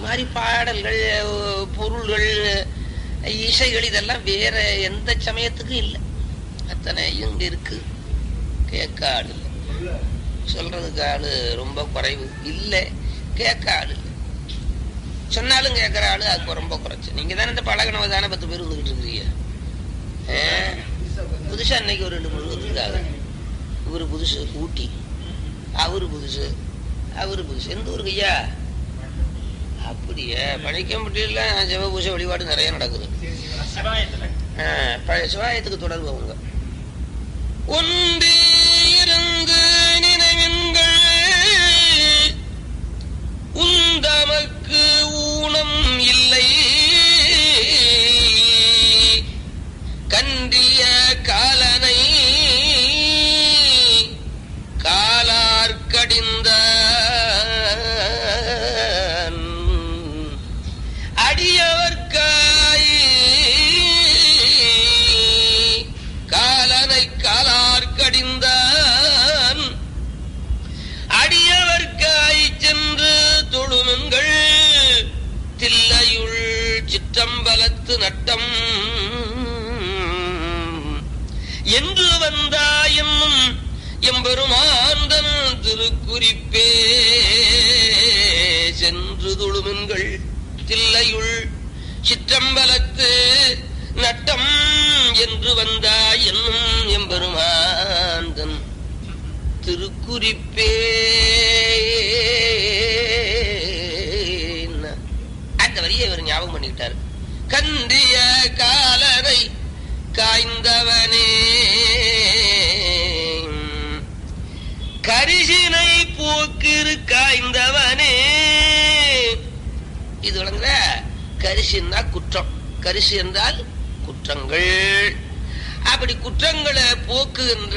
மாதிரி பாடல்கள் அஹ், பொருள்கள் இசைகள் இதெல்லாம் வேற எந்த சமயத்துக்கும் இல்லை அத்தனை இங்க இருக்கு கேட்க ஆள் இல்லை சொல்றதுக்கு ஆளு ரொம்ப குறைவு இல்லை கேட்க ஆள் இல்லை சொன்னாலும் கேட்கிற ஆளு அது ரொம்ப குறைச்சு நீங்க தானே இந்த பழகினவ தானே பத்து பேர் வந்துகிட்டு இருக்கிறீங்க ஆ? புதுசா இன்னைக்கு ஒரு ரெண்டு மூணு பேர் இருக்காங்க இவரு புதுசு ஊட்டி அவரு புதுசு அவரு புதுசு எந்த ஊருக்கு ஐயா அப்படியே பழிக்கம்பட்டியில் சிவபூசை வழிபாடு நிறைய நடக்குது ஆ, பழைய சிவாயத்துக்கு தொடர்பு அவங்க ஒன்றே இருந்து நினைவுங்கள் உந்தமக்கு ஊனம் இல்லை கண்டிய காலனை காலார் கடிந்த அடியவர்காய் காலனை காலார் கடிந்தான் அடியவர்காய் சென்று தொழுமென்கள் தில்லையுள் சிற்றம்பலத்து நட்டம் என்று வந்தாயென்னும் எம்பெருமாந்தன் திருக்குறிப்பே சென்று தொழுமென்கள் தில்லையுள் சிற்றம்பலத்து நட்டம் என்று வந்தாய் என்னும் எம்பெருமாந்தன் திருக்குறிப்பே அந்த வரியை இவர் ஞாபகம் பண்ணிக்கிட்டாரு கண்டிய காலரை காய்ந்தவனே கரிசினை போக்கிரு காய்ந்தவனே இது விளங்குற கரிசின்னா குற்றம் கரிசி என்றால் குற்றங்கள் அப்படி குற்றங்களை போக்குகின்ற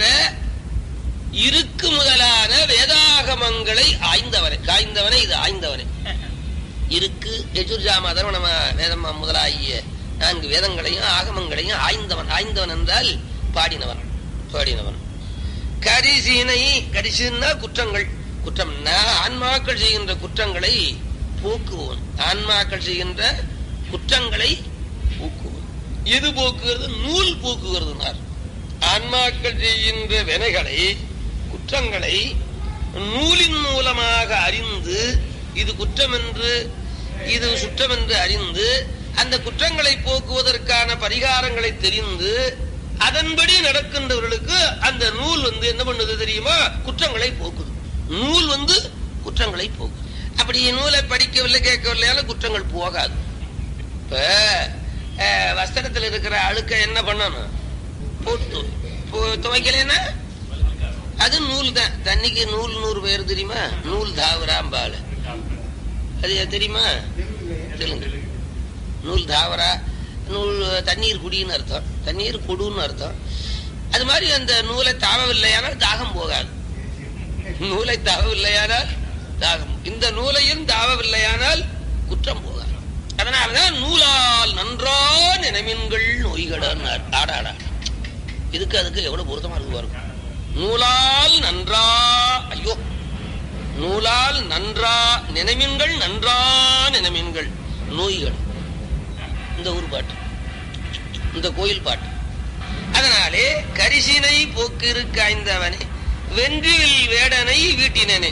இருக்கு முதலான வேதாகமங்களை ஆய்ந்தவனை காய்ந்தவனை இது ஆய்ந்தவனை இருக்கு எஜுர்ஜாம அதர்வணம வேதம் முதலாகிய நான்கு வேதங்களையும் ஆகமங்களையும் ஆய்ந்தவன் ஆய்ந்தவன் என்றால் பாடினவன் பாடினவன் கரிசினை கரிசின்னா குற்றங்கள் குற்றம்னா ஆன்மாக்கள் செய்கின்ற குற்றங்களை போக்குவோன் ஆன்மாக்கள் செய்கின்ற குற்றங்களை போக்குவோன் எது போக்குகிறது நூல் போக்குகிறதுனார் ஆன்மாக்கள் செய்கின்ற வினைகளை குற்றங்களை நூலின் மூலமாக அறிந்து இது குற்றம் என்று இது சுற்றம் என்று அறிந்து அந்த குற்றங்களை போக்குவதற்கான பரிகாரங்களை தெரிந்து அதன்படி நடக்கின்றவர்களுக்கு அந்த நூல் வந்து என்ன பண்ணுது தெரியுமா குற்றங்களை போக்குது நூல் வந்து குற்றங்களை போக்குது அப்படி நூலை படிக்கவில்லை கேட்கவில்லையால குற்றங்கள் போகாது இப்ப அஹ், வஸ்திரத்துல இருக்கிற அழுக்க என்ன பண்ணணும் போட்டு போ- துவைக்கலைன்னா அது நூல் தான் தண்ணிக்கு நூல் நூறு பேர் தெரியுமா நூல் தாவராம்பாள் அது தெரியுமா சொல்லுங்க நூல் தாவரா நூல் தண்ணீர் குடின்னு அர்த்தம் தண்ணீர் கொடுன்னு அர்த்தம் அது மாதிரி அந்த நூலை தாவவில்லையானால் தாகம் போகாது நூலை தாவவில்லையானால் தாகம் இந்த நூலையும் தாவவில்லையானால் குற்றம் போகாது அதனாலதான் நூலால் நன்றா நினைமின்கள் நோய்கடன் ஆடாடா இதுக்கு அதுக்கு எவ்வளவு பொருத்தமா இருக்கு பாருங்க நூலால் நன்றா ஐயோ நூலால் நன்றா நினைமின்கள் நன்றா நினைமின்கள் நோய்கள் இந்த ஊர் பாட்டு இந்த கோயில் பாட்டு அதனாலே கரிசினை போக்கிரு காய்ந்தவனே வென்றிவில் வேடனை வீட்டினேனே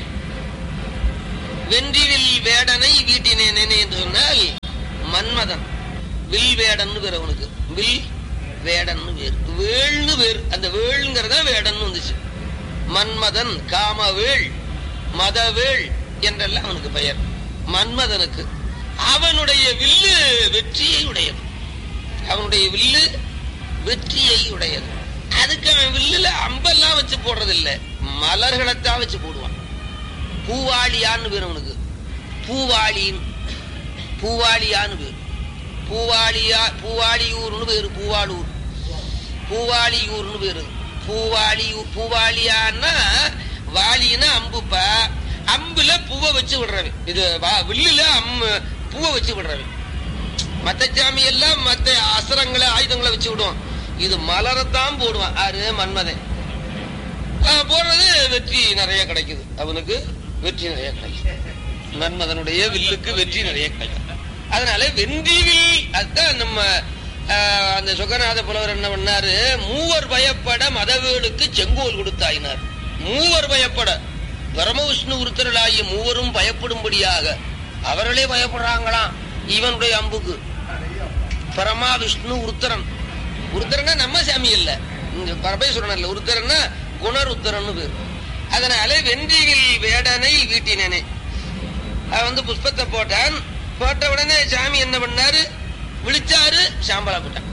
வென்றிவில் வேடனை வீட்டினேனே என்று சொன்னால் மன்மதன் வில் வேடன் பேர் அவனுக்கு வில் வேடன் வேர் வேள்னு வேர் அந்த வேள்ங்கிறத வேடன் வந்துச்சு மன்மதன் காமவேள் மதவேள் என்றெல்லாம் அவனுக்கு பெயர் மன்மதனுக்கு அவனுடைய வில்லு வெற்றியை உடையது அவனுடைய வில்லு வெற்றியை உடையது அதுக்கு அவன் வில்லுல அம்பெல்லாம் வச்சு போடுறது இல்ல மலர்களைத்தான் வச்சு போடுவான் பூவாளியான்னு பேர் அவனுக்கு பூவாளின் பூவாளியான்னு பேர் பூவாளியா பூவாளியூர்னு பேரு பூவாளூர் பூவாளியூர்னு பேரு பூவாளியூர் பூவாளியான்னா வாளின்னா அம்புப்பா அம்புல பூவை வச்சு விடுறவன் இது வா- வில்லுல அம்மு பூவை வச்சு விடுறவன் மத்த சாமி எல்லாம் மத்த அசரங்களை ஆயுதங்களை வச்சு விடுவான் இது மலரத்தான் போடுவான் ஆறு மன்மதன் ஆஹ் போடுறது வெற்றி நிறைய கிடைக்குது அவனுக்கு வெற்றி நிறைய கிடைக்குது மன்மதனுடைய வில்லுக்கு வெற்றி நிறைய கிடைக்கும் அதனால வென்றி வில் அதுதான் நம்ம ஆஹ், அந்த சொகநாத புலவர் என்ன பண்ணாரு மூவர் பயப்பட மதவேளுக்கு செங்கோல் கொடுத்தாயினார் மூவர் பயப்பட பரமவிஷ்ணு உருத்தரலாகிய மூவரும் பயப்படும்படியாக அவர்களே பயப்படுறாங்களாம் இவனுடைய அம்புக்கு பரமா விஷ்ணு உருத்தரன் உருத்தரன்னா நம்ம சாமி இல்ல இங்க பரமேஸ்வரன் இல்ல உருத்தரன்னா குணர் உத்தரன்னு பேர் அதனால வென்றியில் வேடனை வீட்டினேனே அவன் வந்து புஷ்பத்தை போட்டான் போட்ட உடனே சாமி என்ன பண்ணாரு விழிச்சாரு சாம்பலா போட்டான்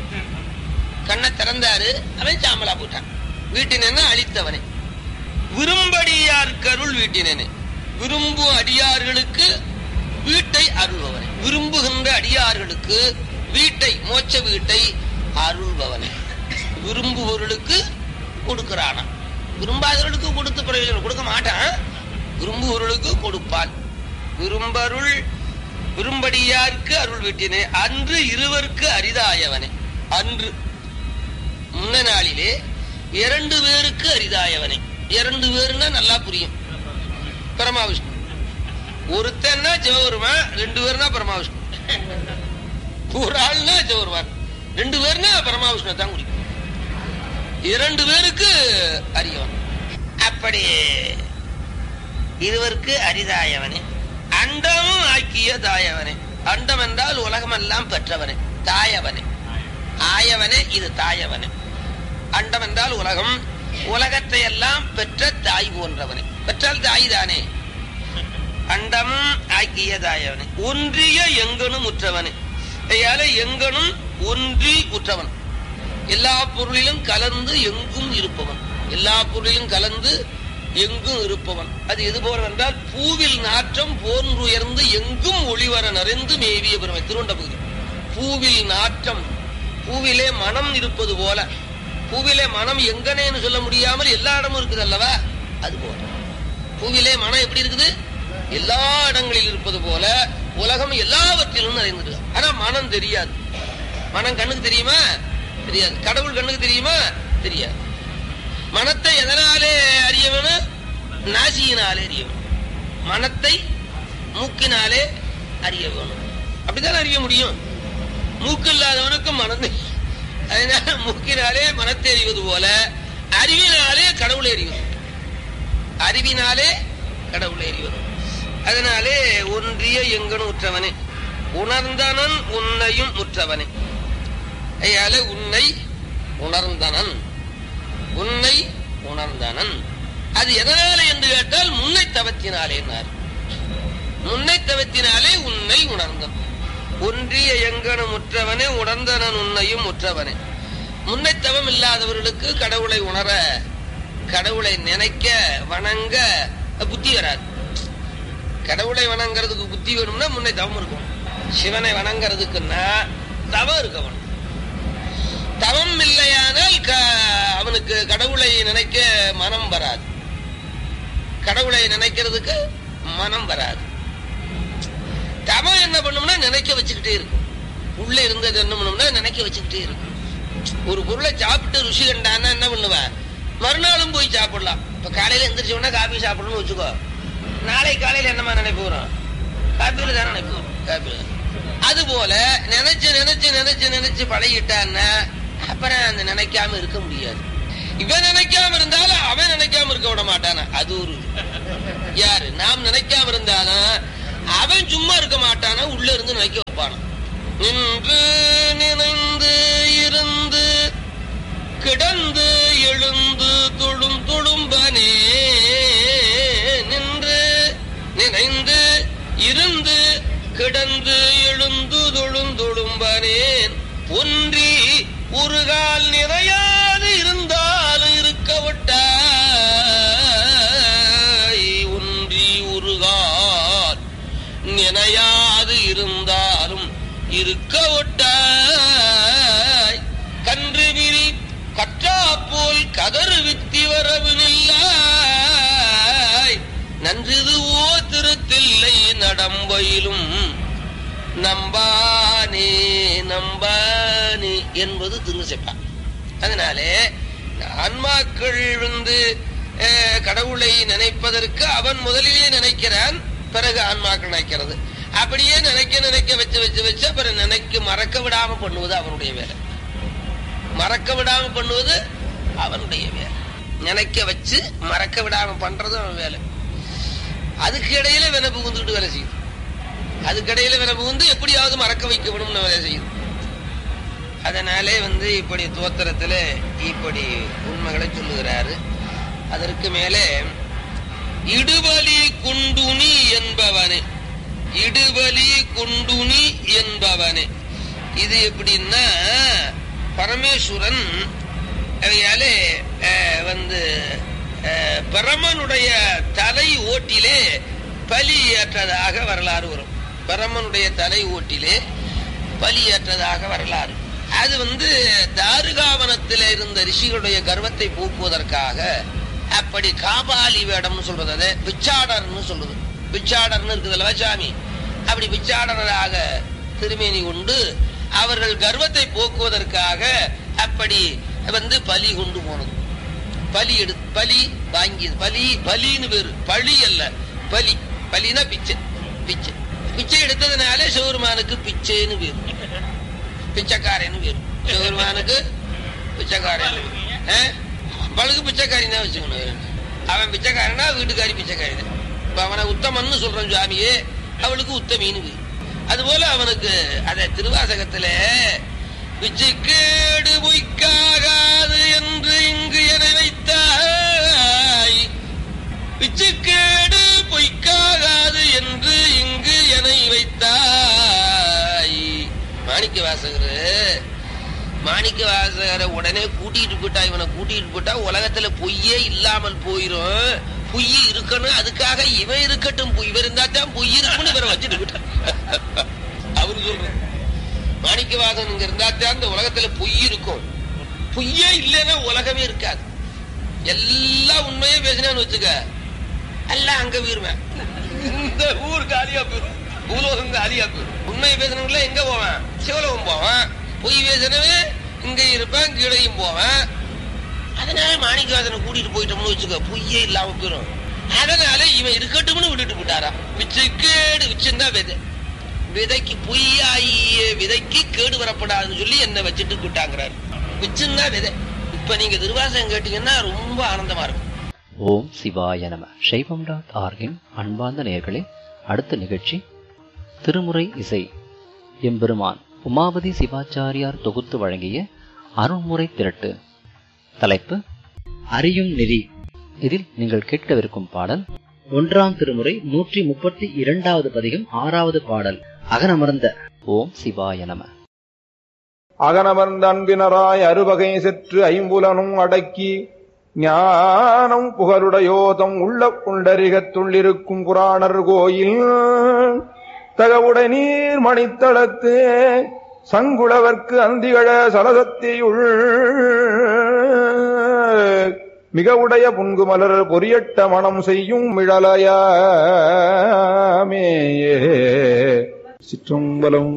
கண்ணை திறந்தாரு அவன் சாம்பலா போட்டான் வீட்டினேன்னு அழித்தவனே விரும்படியார் கருள் வீட்டினேனே விரும்பும் அடியார்களுக்கு வீட்டை அருள்பவனே விரும்புகின்ற அடியார்களுக்கு வீட்டை மோட்ச வீட்டை அருள்பவனே விரும்புபவர்களுக்கு கொடுக்கிறானா விரும்பாதவர்களுக்கு கொடுத்து பிரயோஜனம் கொடுக்க மாட்டான் விரும்புபவர்களுக்கு கொடுப்பான் விரும்பருள் விரும்படியார்க்கு அருள் வீட்டினே அன்று இருவருக்கு அரிதாயவனே அன்று முன்ன நாளிலே இரண்டு பேருக்கு அரிதாயவனே இரண்டு பேருன்னா நல்லா புரியும் பரமாவிஷ்ணு ஒருத்தன்னா சிவபெருமான் ரெண்டு பேர்னா பரமாவிஷ்ணு ஒரு ஆள்னா சிவபெருமான் ரெண்டு பேர்னா பரமாவிஷ்ணு தான் குறிக்கும் இரண்டு பேருக்கு அறியவன் அப்படி இருவருக்கு அரிதாயவனே அண்டமும் ஆக்கிய தாயவனே அண்டம் என்றால் உலகமெல்லாம் பெற்றவனே தாயவனே ஆயவனே இது தாயவனே அண்டம் என்றால் உலகம் உலகத்தை எல்லாம் பெற்ற தாய் போன்றவனே பெற்றால் தாய் தானே அண்டம் ஆக்கிய தாயவனே ஒன்றிய எங்கனும் உற்றவனே ஐயால எங்கனும் ஒன்றி உற்றவன் எல்லா பொருளிலும் கலந்து எங்கும் இருப்பவன் எல்லா பொருளிலும் கலந்து எங்கும் இருப்பவன் அது எது போல என்றால் பூவில் நாற்றம் போன்றுயர்ந்து எங்கும் ஒளிவர நிறைந்து மேவிய பெருமை திருவண்ட பகுதி பூவில் நாற்றம் பூவிலே மனம் இருப்பது போல பூவிலே மனம் எங்கனேன்னு சொல்ல முடியாமல் எல்லா இடமும் இருக்குது அல்லவா அது போல பூவிலே மனம் எப்படி இருக்குது எல்லா இடங்களில் இருப்பது போல உலகம் எல்லாவற்றிலும் நிறைந்திருக்கு ஆனா மனம் தெரியாது மனம் கண்ணுக்கு தெரியுமா தெரியாது கடவுள் கண்ணுக்கு தெரியுமா தெரியாது மனத்தை எதனாலே அறிய வேணும் நாசியினாலே அறிய வேணும் மனத்தை மூக்கினாலே அறிய வேணும் அப்படிதான் அறிய முடியும் மூக்கு இல்லாதவனுக்கு மனம் தெரி- அதனால மூக்கினாலே மனத்தை அறிவது போல அறிவினாலே கடவுளை அறிவது அறிவினாலே கடவுளை அறிவது அதனாலே ஒன்றிய எங்கனும் உற்றவனே உணர்ந்தனன் உன்னையும் உற்றவனே ஐயால உன்னை உணர்ந்தனன் உன்னை உணர்ந்தனன் அது எதனால என்று கேட்டால் முன்னை தவத்தினாலேனார் முன்னை தவத்தினாலே உன்னை உணர்ந்தன் ஒன்றிய எங்கனும் உற்றவனே உணர்ந்தனன் உன்னையும் உற்றவனே முன்னை தவம் இல்லாதவர்களுக்கு கடவுளை உணர கடவுளை நினைக்க வணங்க புத்தி வராது கடவுளை வணங்குறதுக்கு புத்தி வேணும்னா முன்னை தவம் இருக்கும் சிவனை வணங்குறதுக்குன்னா தவம் இருக்கவன் தவம் இல்லையானால் க- அவனுக்கு கடவுளை நினைக்க மனம் வராது கடவுளை நினைக்கிறதுக்கு மனம் வராது தவம் என்ன பண்ணும்னா நினைக்க வச்சுக்கிட்டே இருக்கும் உள்ள இருந்தது என்ன பண்ணும்னா நினைக்க வச்சுக்கிட்டே இருக்கும் ஒரு பொருளை சாப்பிட்டு ருசி கண்டான்னா என்ன பண்ணுவேன் மறுநாளும் போய் சாப்பிடலாம் இப்ப காலையில எந்திரிச்ச உடனே காபி சாப்பிடணும்னு வச்சுக்கோ நாளை காலையில என்னமா நினைப்பு வரும் காப்பியில தானே நினைப்பு வரும் காப்பியில அது போல நினைச்சு நினைச்சு நினைச்சு நினைச்சு பழகிட்டான்னா அப்புறம் அந்த நினைக்காம இருக்க முடியாது இவன் நினைக்காம இருந்தாலும் அவன் நினைக்காம இருக்க விட மாட்டானா அது ஒரு இது. யாரு நாம் நினைக்காம இருந்தாலும் அவன் சும்மா இருக்க மாட்டானா உள்ள இருந்து நினைக்க வைப்பானா நின்று நினைந்து இருந்து கிடந்து எழுந்து தொழும் தொழும்பனே நின்று நினைந்து இருந்து கிடந்து எழுந்து தொழும் தொழும்பனேன் ஒன்றி ஒரு கால் நிறையாது இருந்தாலும் இருக்க விட்டாய் ஒன்றி ஒரு கால் நினையாது இருந்தாலும் இருக்க விட்டாய் கன்று விரி கற்றா போல் கதறு வித்தி வரவு நில்லாய் நன்றிதுவோ திருத்தில்லை நடம்பயிலும் நம்பானே நம்பானே என்பது திருசெப்பா அதனாலே ஆன்மாக்கள் வந்து அஹ், கடவுளை நினைப்பதற்கு அவன் முதலிலே நினைக்கிறான் பிறகு ஆன்மாக்கள் நினைக்கிறது அப்படியே நினைக்க நினைக்க வச்சு வச்சு வச்சு அப்புறம் நினைக்க மறக்க விடாம பண்ணுவது அவனுடைய வேலை மறக்க விடாம பண்ணுவது அவனுடைய வேலை நினைக்க வச்சு மறக்க விடாம பண்றது அவன் வேலை அதுக்கு இடையில வினை புகுந்துட்டு வேலை செய்யுது அதுக்கு இடையில வினை புகுந்து எப்படியாவது மறக்க வைக்க விடும்னு வேலை செய்யுது அதனாலே வந்து இப்படி தோத்திரத்துல இப்படி உண்மைகளை சொல்லுகிறாரு அதற்கு மேலே இடுபலி குண்டுனி என்பவனே இடுபலி குண்டுனி என்பவனே இது எப்படின்னா பரமேஸ்வரன் அவையாலே அஹ், வந்து அஹ், பரமனுடைய தலை ஓட்டிலே பலி ஏற்றதாக வரலாறு வரும் பரமனுடைய தலை ஓட்டிலே பலி ஏற்றதாக வரலாறு அது வந்து தாருகாவனத்தில் இருந்த ரிஷிகளுடைய கர்வத்தை போக்குவதற்காக அப்படி காபாலி வேடம்னு சொல்றது அது பிச்சாடர்னு சொல்றது பிச்சாடர்னு இருக்குதுல்ல சாமி அப்படி பிச்சாடராக திருமேனி கொண்டு அவர்கள் கர்வத்தை போக்குவதற்காக அப்படி வந்து பலி கொண்டு போனது பலி எடு பலி வாங்கியது பலி பலின்னு பேரு பழி அல்ல பலி பலினா பிச்சை பிச்சை பிச்சை எடுத்ததுனால சிவருமானுக்கு பிச்சைன்னு பேரு பிச்சைக்காரன்னு பேரு சிவருமானுக்கு பிச்சைக்காரன் அவளுக்கு பிச்சைக்காரின் தான் வச்சுக்கணும் அவன் பிச்சைக்காரனா வீட்டுக்காரி பிச்சைக்காரி தான் இப்ப அவனை உத்தமன்னு சொல்றான் சுவாமியே அவளுக்கு உத்தமின்னு பேரு அதுபோல அவனுக்கு அத திருவாசகத்துல பிச்சைக்கேடு பொய்க்காகாது என்று இங்கு என வைத்தாய் பிச்சைக்கேடு பொய்க்காகாது என்று இங்கு என்னை வைத்தாய் மாணிக்க வாசகரு மாணிக்க வாசகரை உடனே கூட்டிட்டு போயிட்டா இவனை கூட்டிட்டு போயிட்டா உலகத்துல பொய்யே இல்லாமல் போயிரும் பொய் இருக்கணும் அதுக்காக இவன் இருக்கட்டும் பொய் இவர் இருந்தா தான் பொய் இருக்கும்னு இவரை வச்சுட்டு போயிட்டான் அவரு சொல்ற மாணிக்க வாசகன் இங்க இருந்தா தான் இந்த உலகத்துல பொய் இருக்கும் பொய்யே இல்லைன்னா உலகமே இருக்காது எல்லாம் உண்மையே பேசினான்னு வச்சுக்க எல்லாம் அங்க போயிருவேன் இந்த ஊர் காலியா போயிரும் பூலோகம் காலியா போயிரும் உண்மையை பேசுனவங்கள எங்க போவேன் சிவலோகம் போவேன் பொய் பேசினவன் இங்க இருப்பேன் கீழையும் போவேன் அதனால மாணிக்கவாசனை கூட்டிட்டு போயிட்டோம்னு வச்சுக்க பொய்யே இல்லாம போயிரும் அதனால இவன் இருக்கட்டும்னு விட்டுட்டு போட்டாரா விச்சு கேடு விச்சுன்னா விதை விதைக்கு பொய்யாயிய விதைக்கு கேடு வரப்படாதுன்னு சொல்லி என்ன வச்சுட்டு போட்டாங்கிறாரு விச்சுன்னா விதை இப்ப நீங்க திருவாசகம் கேட்டீங்கன்னா ரொம்ப ஆனந்தமா இருக்கும் ஓம் சிவாய நம சைவம் டாட் ஆர்கின் அன்பார்ந்த நேயர்களே அடுத்த நிகழ்ச்சி திருமுறை இசை எம்பெருமான் உமாபதி சிவாச்சாரியார் தொகுத்து வழங்கிய அருண்முறை திரட்டு தலைப்பு அறியும் நெறி இதில் நீங்கள் கேட்கவிருக்கும் பாடல் ஒன்றாம் திருமுறை நூற்றி முப்பத்தி இரண்டாவது பதிகம் ஆறாவது பாடல் அகனமர்ந்த ஓம் சிவாய நம அகனமர்ந்த அன்பினராய் அறுவகை செற்று ஐம்புலனும் அடக்கி ஞானம் புகழுடையோதம் உள்ள புண்டரிகத்துள்ளிருக்கும் புராணர் கோயில் தகவுடை நீர் மணித்தளத்து சங்குளவர்க்கு அந்திகழ சலசத்தியுள் மிக உடைய புன்குமலர் பொரியட்ட மனம் செய்யும் மிழலையாமே Chitrambalam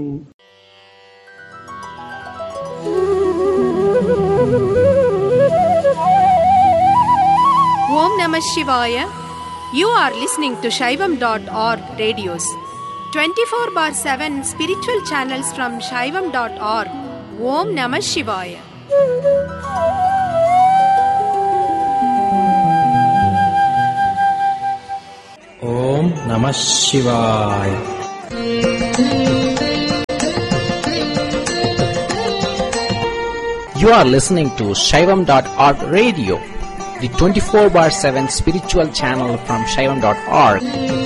Om Namah Shivaya. You are listening to Shaivam.org radios. 24 bar 7 spiritual channels from Shaivam.org. Om Namah Shivaya. ஓம் நம சிவாய் You are listening to Shaivam.org radio, the 24 bar 7 spiritual channel from Shaivam.org.